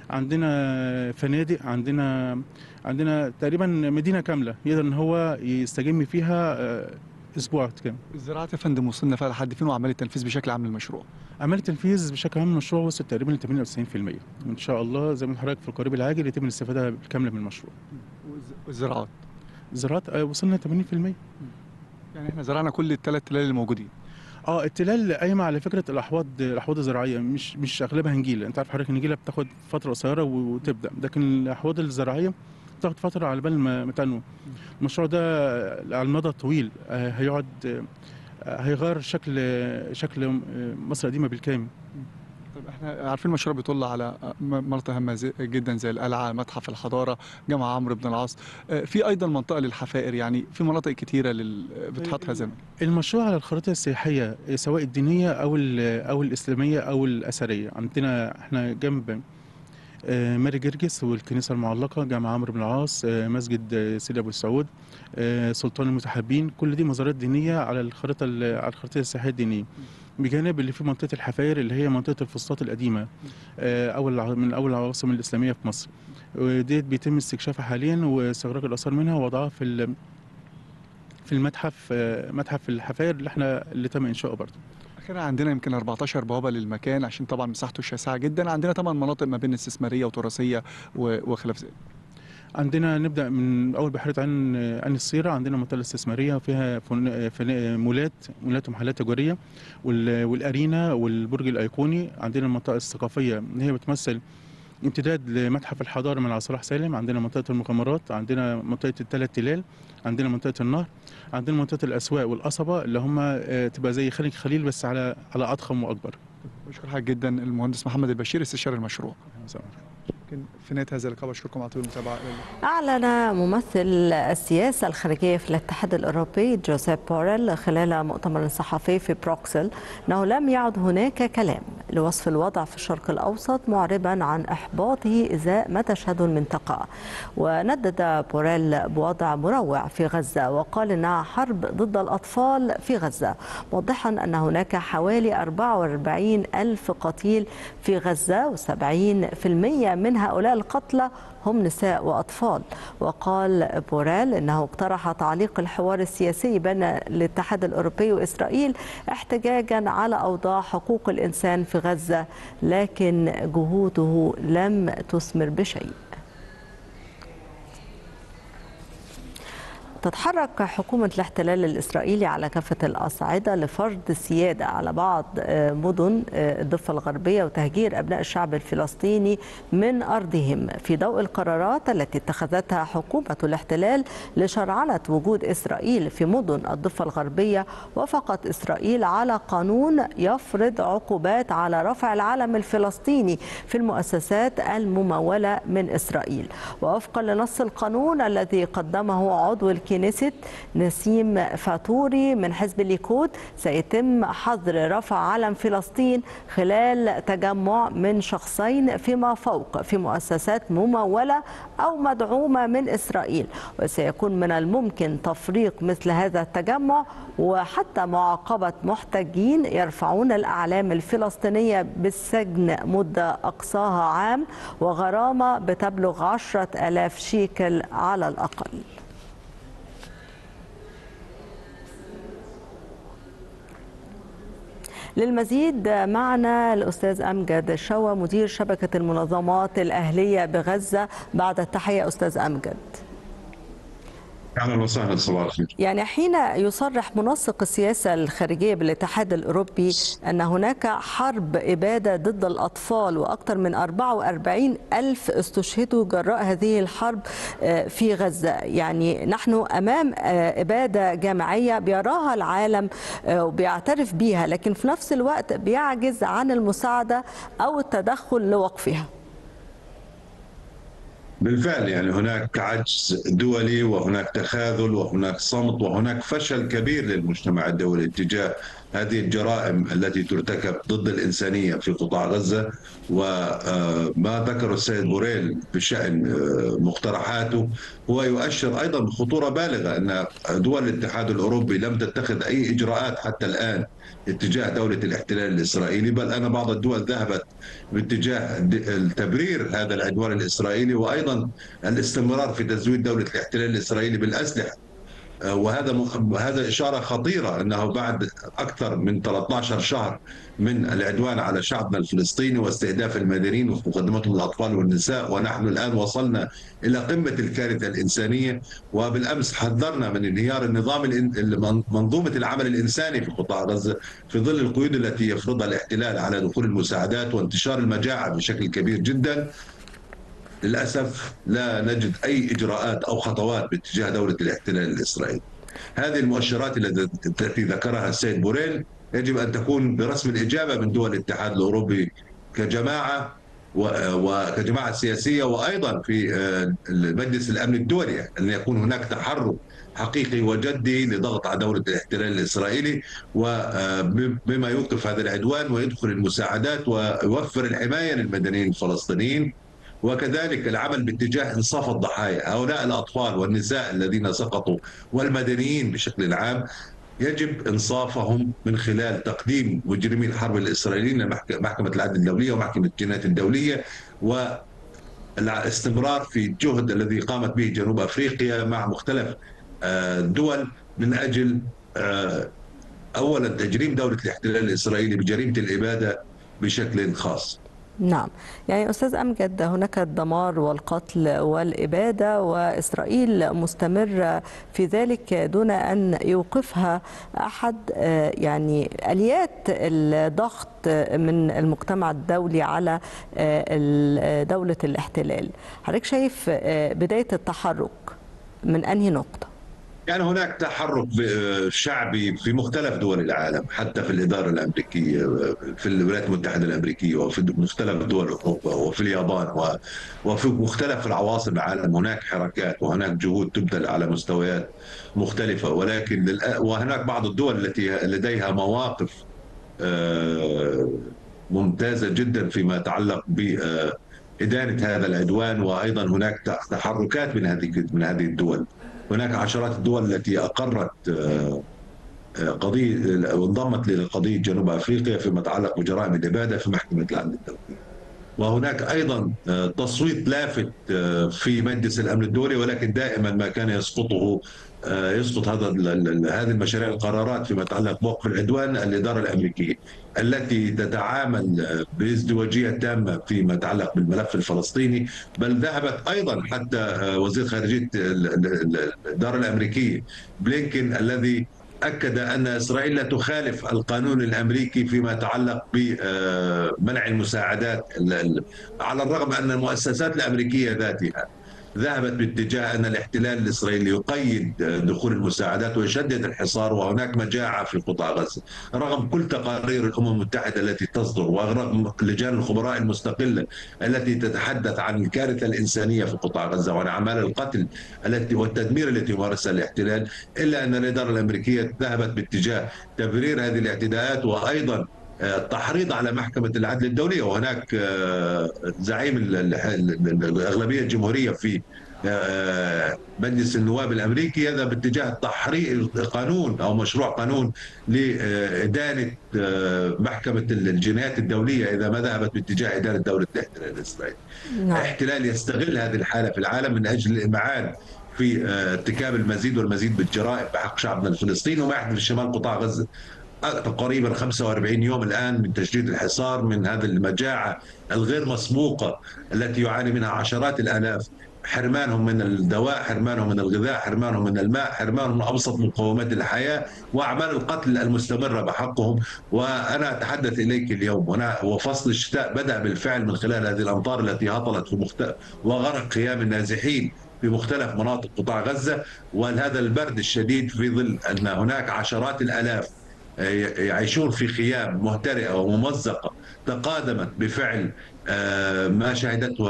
عندنا فنادق عندنا عندنا تقريبا مدينه كامله يقدر ان هو يستجم فيها اسبوع كامل. الزراعه يا فندم وصلنا فيها لحد فين واعمال التنفيذ بشكل عام للمشروع؟ اعمال التنفيذ بشكل عام المشروع وصل تقريبا ل 98% وان شاء الله زي ما حضرتك في القريب العاجل يتم الاستفاده بالكامله من المشروع. والزراعات؟ الزراعات وصلنا 80%. يعني احنا زرعنا كل الثلاث تلال الموجودين. اه التلال قايمه على فكره الاحواض الاحواض الزراعيه مش مش اغلبها نجيله انت عارف حضرتك النجيله بتاخد فتره قصيره وتبدا لكن الاحواض الزراعيه بتاخد فتره على بال ما تنمو المشروع ده على المدى الطويل هيقعد هيغير شكل شكل مصر القديمه بالكامل طيب احنا عارفين المشروع بيطل على مناطق هامه جدا زي القلعه متحف الحضاره جامع عمرو بن العاص في ايضا منطقه للحفائر يعني في مناطق كتيره لل... بتحط هذا المشروع على الخريطه السياحيه سواء الدينيه او او الاسلاميه او الاثريه عندنا احنا جنب ماري جرجس والكنيسة المعلقة جامع عمرو بن العاص مسجد سيدي أبو السعود سلطان المتحابين كل دي مزارات دينية على الخريطة على الخريطة السياحية الدينية بجانب اللي في منطقة الحفاير اللي هي منطقة الفسطاط القديمة أول من أول العواصم الإسلامية في مصر وديت بيتم استكشافها حاليا واستخراج الآثار منها ووضعها في في المتحف آه، متحف الحفاير اللي احنا اللي تم انشاؤه برضه اخيرا عندنا يمكن 14 بوابه للمكان عشان طبعا مساحته شاسعه جدا عندنا طبعا مناطق ما بين استثماريه وتراثيه و- وخلاف ذلك عندنا نبدا من اول بحيره عين عين الصيره عندنا منطقه استثماريه فيها فن- فن- مولات مولات ومحلات تجاريه وال- والارينا والبرج الايقوني عندنا المنطقه الثقافيه اللي هي بتمثل امتداد لمتحف الحضاره من على صلاح سالم عندنا منطقه المغامرات عندنا منطقه الثلاث تلال عندنا منطقه النهر عندنا منطقه الاسواق والقصبه اللي هم آه، تبقى زي خليج خليل بس على على اضخم واكبر بشكر حضرتك جدا المهندس محمد البشير استشاري المشروع يمكن في نهايه هذا اللقاء بشكركم على طول المتابعه أعلن ممثل السياسة الخارجية في الاتحاد الأوروبي جوزيف بوريل خلال مؤتمر صحفي في بروكسل أنه لم يعد هناك كلام لوصف الوضع في الشرق الأوسط معربا عن إحباطه إزاء ما تشهده المنطقة وندد بوريل بوضع مروع في غزة وقال إنها حرب ضد الأطفال في غزة موضحا أن هناك حوالي 44 ألف قتيل في غزة و70% من هؤلاء القتلى هم نساء وأطفال وقال بوريل أنه اقترح تعليق الحوار السياسي بين الاتحاد الأوروبي وإسرائيل احتجاجا على أوضاع حقوق الإنسان في غزة لكن جهوده لم تثمر بشيء تتحرك حكومة الاحتلال الإسرائيلي على كافة الأصعدة لفرض السيادة على بعض مدن الضفة الغربية وتهجير أبناء الشعب الفلسطيني من أرضهم في ضوء القرارات التي اتخذتها حكومة الاحتلال لشرعنة وجود إسرائيل في مدن الضفة الغربية وافقت إسرائيل على قانون يفرض عقوبات على رفع العلم الفلسطيني في المؤسسات الممولة من إسرائيل ووفقا لنص القانون الذي قدمه عضو الكنيست نسيم فاتوري من حزب الليكود سيتم حظر رفع علم فلسطين خلال تجمع من شخصين فيما فوق في مؤسسات ممولة أو مدعومة من إسرائيل وسيكون من الممكن تفريق مثل هذا التجمع وحتى معاقبة محتجين يرفعون الأعلام الفلسطينية بالسجن مدة أقصاها عام وغرامة بتبلغ عشرة ألاف شيكل على الأقل للمزيد معنا الأستاذ أمجد شوى مدير شبكة المنظمات الأهلية بغزة بعد التحية أستاذ أمجد اهلا وسهلا صباح الخير يعني حين يصرح منسق السياسة الخارجية بالاتحاد الأوروبي أن هناك حرب إبادة ضد الأطفال وأكثر من 44 ألف استشهدوا جراء هذه الحرب في غزة يعني نحن أمام إبادة جماعية بيراها العالم وبيعترف بها لكن في نفس الوقت بيعجز عن المساعدة أو التدخل لوقفها بالفعل يعني هناك عجز دولي وهناك تخاذل وهناك صمت وهناك فشل كبير للمجتمع الدولي تجاه هذه الجرائم التي ترتكب ضد الإنسانية في قطاع غزة وما ذكر السيد بوريل بشأن مقترحاته هو يؤشر أيضا بخطورة بالغة أن دول الاتحاد الأوروبي لم تتخذ أي إجراءات حتى الآن اتجاه دولة الاحتلال الإسرائيلي بل أن بعض الدول ذهبت باتجاه تبرير هذا العدوان الإسرائيلي وأيضا الاستمرار في تزويد دولة الاحتلال الإسرائيلي بالأسلحة وهذا هذا اشاره خطيره انه بعد اكثر من 13 شهر من العدوان على شعبنا الفلسطيني واستهداف المدنيين ومقدمتهم الاطفال والنساء ونحن الان وصلنا الى قمه الكارثه الانسانيه وبالامس حذرنا من انهيار النظام منظومه العمل الانساني في قطاع غزه في ظل القيود التي يفرضها الاحتلال على دخول المساعدات وانتشار المجاعه بشكل كبير جدا للاسف لا نجد اي اجراءات او خطوات باتجاه دوله الاحتلال الاسرائيلي. هذه المؤشرات التي ذكرها السيد بوريل يجب ان تكون برسم الاجابه من دول الاتحاد الاوروبي كجماعه وكجماعه سياسيه وايضا في مجلس الامن الدولي ان يكون هناك تحرك حقيقي وجدي لضغط على دوله الاحتلال الاسرائيلي وبما يوقف هذا العدوان ويدخل المساعدات ويوفر الحمايه للمدنيين الفلسطينيين وكذلك العمل باتجاه انصاف الضحايا هؤلاء الاطفال والنساء الذين سقطوا والمدنيين بشكل عام يجب انصافهم من خلال تقديم مجرمي الحرب الاسرائيليين لمحكمه العدل الدوليه ومحكمه الجنايات الدوليه والاستمرار في الجهد الذي قامت به جنوب افريقيا مع مختلف الدول من اجل اولا تجريم دوله الاحتلال الاسرائيلي بجريمه الاباده بشكل خاص. نعم يعني أستاذ أمجد هناك الدمار والقتل والإبادة وإسرائيل مستمرة في ذلك دون أن يوقفها أحد يعني آليات الضغط من المجتمع الدولي على دولة الاحتلال حضرتك شايف بداية التحرك من أنهي نقطة؟ يعني هناك تحرك شعبي في مختلف دول العالم حتى في الإدارة الأمريكية في الولايات المتحدة الأمريكية وفي مختلف دول أوروبا وفي اليابان وفي مختلف العواصم العالم هناك حركات وهناك جهود تبذل على مستويات مختلفة ولكن وهناك بعض الدول التي لديها مواقف ممتازة جدا فيما يتعلق ب إدانة هذا العدوان وأيضا هناك تحركات من هذه من هذه الدول هناك عشرات الدول التي اقرت قضيه وانضمت لقضيه جنوب افريقيا فيما يتعلق بجرائم الاباده في محكمه العدل الدولي. وهناك ايضا تصويت لافت في مجلس الامن الدولي ولكن دائما ما كان يسقطه يسقط هذا هذه المشاريع القرارات فيما يتعلق بوقف العدوان الاداره الامريكيه التي تتعامل بازدواجيه تامه فيما يتعلق بالملف الفلسطيني بل ذهبت ايضا حتى وزير خارجيه الاداره الامريكيه بلينكن الذي اكد ان اسرائيل لا تخالف القانون الامريكي فيما يتعلق بمنع المساعدات على الرغم ان المؤسسات الامريكيه ذاتها ذهبت باتجاه ان الاحتلال الاسرائيلي يقيد دخول المساعدات ويشدد الحصار وهناك مجاعه في قطاع غزه رغم كل تقارير الامم المتحده التي تصدر ورغم لجان الخبراء المستقله التي تتحدث عن الكارثه الانسانيه في قطاع غزه وعن اعمال القتل التي والتدمير التي يمارسها الاحتلال الا ان الاداره الامريكيه ذهبت باتجاه تبرير هذه الاعتداءات وايضا التحريض على محكمة العدل الدولية وهناك زعيم الأغلبية الجمهورية في مجلس النواب الامريكي يذهب باتجاه تحرير قانون او مشروع قانون لادانه محكمه الجنايات الدوليه اذا ما ذهبت باتجاه ادانه دوله الاحتلال الاسرائيلي. نعم. احتلال يستغل هذه الحاله في العالم من اجل الامعان في ارتكاب المزيد والمزيد بالجرائم بحق شعبنا الفلسطيني وما يحدث في شمال قطاع غزه تقريبا 45 يوم الان من تجديد الحصار من هذه المجاعه الغير مسبوقه التي يعاني منها عشرات الالاف حرمانهم من الدواء حرمانهم من الغذاء حرمانهم من الماء حرمانهم من ابسط مقومات الحياه واعمال القتل المستمره بحقهم وانا اتحدث اليك اليوم وفصل الشتاء بدا بالفعل من خلال هذه الامطار التي هطلت في مختلف وغرق خيام النازحين في مختلف مناطق قطاع غزه وهذا البرد الشديد في ظل ان هناك عشرات الالاف يعيشون في خيام مهترئه وممزقه تقادمت بفعل ما شهدته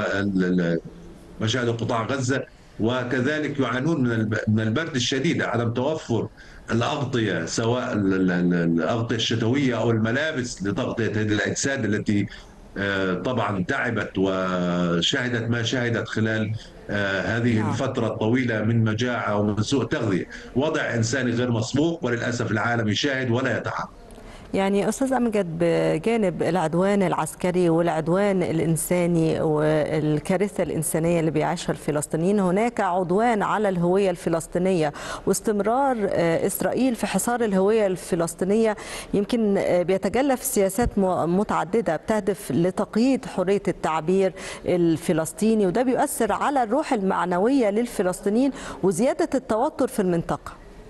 مشاهد قطاع غزه وكذلك يعانون من البرد الشديد عدم توفر الاغطيه سواء الاغطيه الشتويه او الملابس لتغطيه هذه الاجساد التي طبعا تعبت وشهدت ما شهدت خلال هذه نعم. الفترة الطويلة من مجاعة ومن سوء تغذية وضع إنساني غير مسبوق وللأسف العالم يشاهد ولا يتحرك يعني استاذ امجد بجانب العدوان العسكري والعدوان الانساني والكارثه الانسانيه اللي بيعيشها الفلسطينيين هناك عدوان على الهويه الفلسطينيه واستمرار اسرائيل في حصار الهويه الفلسطينيه يمكن بيتجلى في سياسات متعدده بتهدف لتقييد حريه التعبير الفلسطيني وده بيؤثر على الروح المعنويه للفلسطينيين وزياده التوتر في المنطقه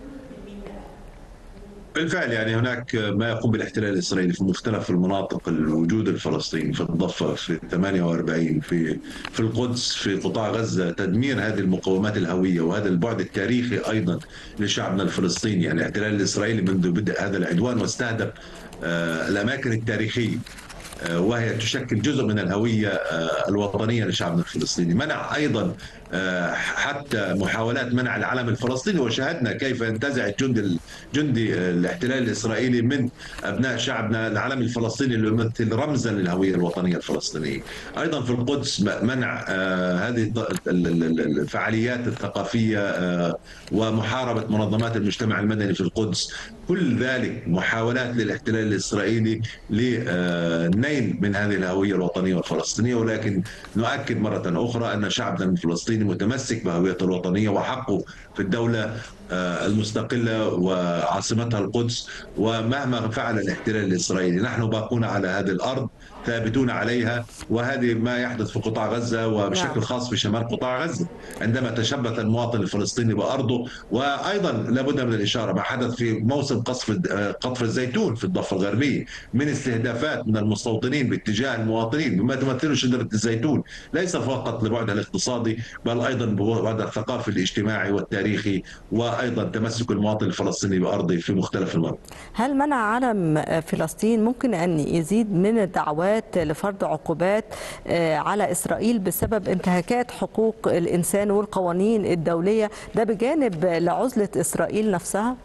بالفعل يعني هناك ما يقوم بالاحتلال الاسرائيلي في مختلف المناطق الوجود الفلسطيني في الضفه في 48 في في القدس في قطاع غزه تدمير هذه المقومات الهويه وهذا البعد التاريخي ايضا لشعبنا الفلسطيني يعني الاحتلال الاسرائيلي منذ بدء هذا العدوان واستهدف الاماكن التاريخيه وهي تشكل جزء من الهويه الوطنيه لشعبنا الفلسطيني، منع ايضا حتى محاولات منع العلم الفلسطيني وشاهدنا كيف ينتزع الجندي جندي الاحتلال الاسرائيلي من ابناء شعبنا العلم الفلسطيني اللي يمثل رمزا للهويه الوطنيه الفلسطينيه. ايضا في القدس منع هذه الفعاليات الثقافيه ومحاربه منظمات المجتمع المدني في القدس، كل ذلك محاولات للاحتلال الاسرائيلي للنيل من هذه الهويه الوطنيه والفلسطينيه ولكن نؤكد مره اخرى ان شعبنا الفلسطيني متمسك بهويته الوطنيه وحقه في الدوله المستقلة وعاصمتها القدس ومهما فعل الاحتلال الإسرائيلي نحن باقون على هذه الأرض ثابتون عليها وهذه ما يحدث في قطاع غزة وبشكل خاص في شمال قطاع غزة عندما تشبث المواطن الفلسطيني بأرضه وأيضا لابد من الإشارة ما حدث في موسم قصف قطف الزيتون في الضفة الغربية من استهدافات من المستوطنين باتجاه المواطنين بما تمثله شجرة الزيتون ليس فقط لبعدها الاقتصادي بل أيضا ببعدها الثقافي الاجتماعي والتاريخي وأيضا تمسك المواطن الفلسطيني بأرضه في مختلف المناطق هل منع علم فلسطين ممكن أن يزيد من الدعوات لفرض عقوبات على إسرائيل بسبب انتهاكات حقوق الإنسان والقوانين الدولية ده بجانب لعزلة إسرائيل نفسها؟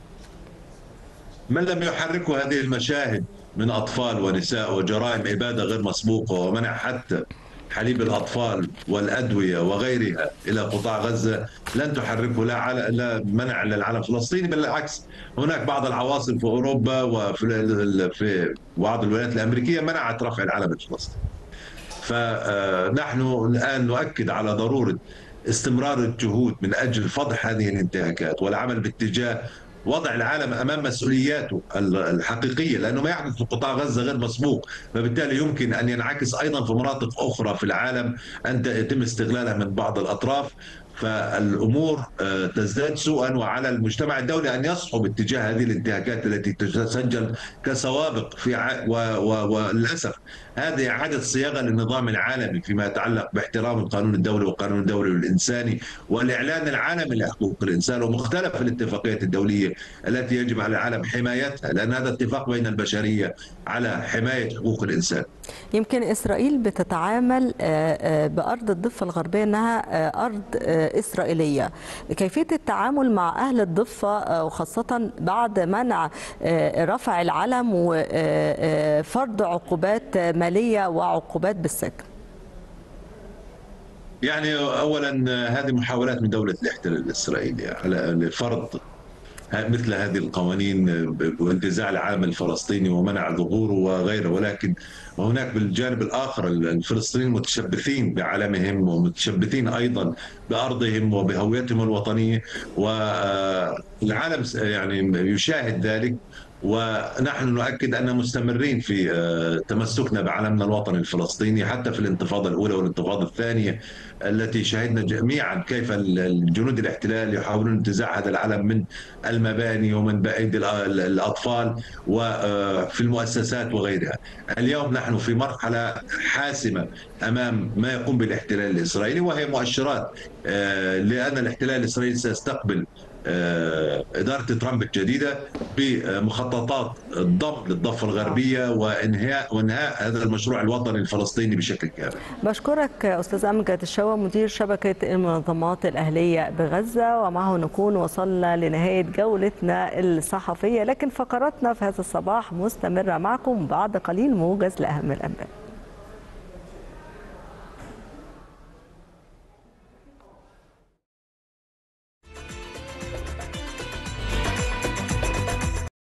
من لم يحركه هذه المشاهد من أطفال ونساء وجرائم إبادة غير مسبوقة ومنع حتى حليب الأطفال والأدوية وغيرها إلى قطاع غزة لن تحركه لا, على لا منع للعالم الفلسطيني بل بالعكس هناك بعض العواصم في أوروبا وفي في بعض الولايات الأمريكية منعت رفع العلم الفلسطيني فنحن الآن نؤكد على ضرورة استمرار الجهود من أجل فضح هذه الانتهاكات والعمل باتجاه وضع العالم امام مسؤولياته الحقيقيه لانه ما يحدث في قطاع غزه غير مسبوق فبالتالي يمكن ان ينعكس ايضا في مناطق اخرى في العالم ان يتم استغلالها من بعض الاطراف فالامور تزداد سوءا وعلى المجتمع الدولي ان يصحو باتجاه هذه الانتهاكات التي تسجل كسوابق في ع... و... و... وللاسف هذه اعاده صياغه للنظام العالمي فيما يتعلق باحترام القانون الدولي والقانون الدولي والانساني والاعلان العالمي لحقوق الانسان ومختلف الاتفاقيات الدوليه التي يجب على العالم حمايتها لان هذا اتفاق بين البشريه على حمايه حقوق الانسان. يمكن اسرائيل بتتعامل بارض الضفه الغربيه انها ارض إسرائيلية كيفية التعامل مع أهل الضفة وخاصة بعد منع رفع العلم وفرض عقوبات مالية وعقوبات بالسجن يعني أولا هذه محاولات من دولة الاحتلال الإسرائيلي على لفرض مثل هذه القوانين وانتزاع العالم الفلسطيني ومنع ظهوره وغيره ولكن وهناك بالجانب الاخر الفلسطينيين متشبثين بعلمهم ومتشبثين ايضا بارضهم وبهويتهم الوطنيه والعالم يعني يشاهد ذلك ونحن نؤكد ان مستمرين في تمسكنا بعلمنا الوطني الفلسطيني حتى في الانتفاضه الاولى والانتفاضه الثانيه التي شهدنا جميعا كيف الجنود الاحتلال يحاولون انتزاع هذا العلم من المباني ومن بايدي الاطفال وفي المؤسسات وغيرها. اليوم نحن في مرحله حاسمه امام ما يقوم بالاحتلال الاسرائيلي وهي مؤشرات لان الاحتلال الاسرائيلي سيستقبل إدارة ترامب الجديدة بمخططات الضم للضفة الغربية وإنهاء وإنهاء هذا المشروع الوطني الفلسطيني بشكل كامل بشكرك أستاذ أمجد الشوا مدير شبكة المنظمات الأهلية بغزة ومعه نكون وصلنا لنهاية جولتنا الصحفية لكن فقراتنا في هذا الصباح مستمرة معكم بعد قليل موجز لأهم الأنباء